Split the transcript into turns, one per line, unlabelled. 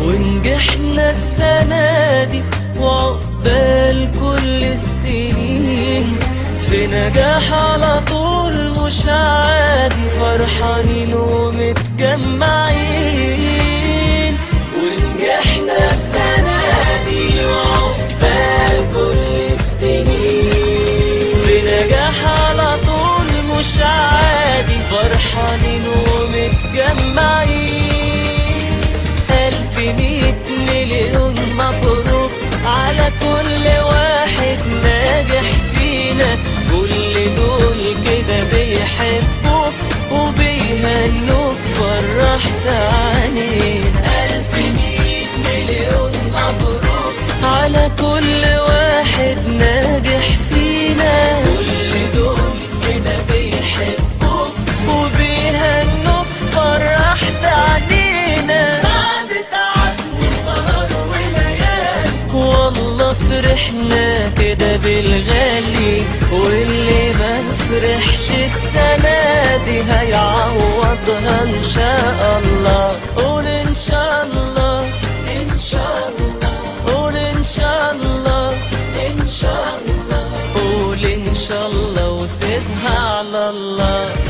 ونجحنا السنة دي وعقبال كل السنين في نجاح على طول مش عادي فرحانين ومتجمعين ونجحنا السنة دي وعقبال كل السنين في نجاح على طول مش عادي فرحانين ومتجمعين ألف مية مليون مبروك على كل واحد ناجح فينا كل دول كده بيحبوك وبيهنوك فرحت عنينا ألف مية مليون مبروك على كل واحد ناجح فينا كل دول كده بيحبوك وبيهنوك فرحت علينا بعد تعب وسهر وليالي والله فرحنا كده بالغالي واللي ما فرحش السنة دي هيعوضها ان شاء الله قول ان شاء الله ان شاء الله قول ان شاء الله ان شاء الله قول ان شاء الله وسيبها على الله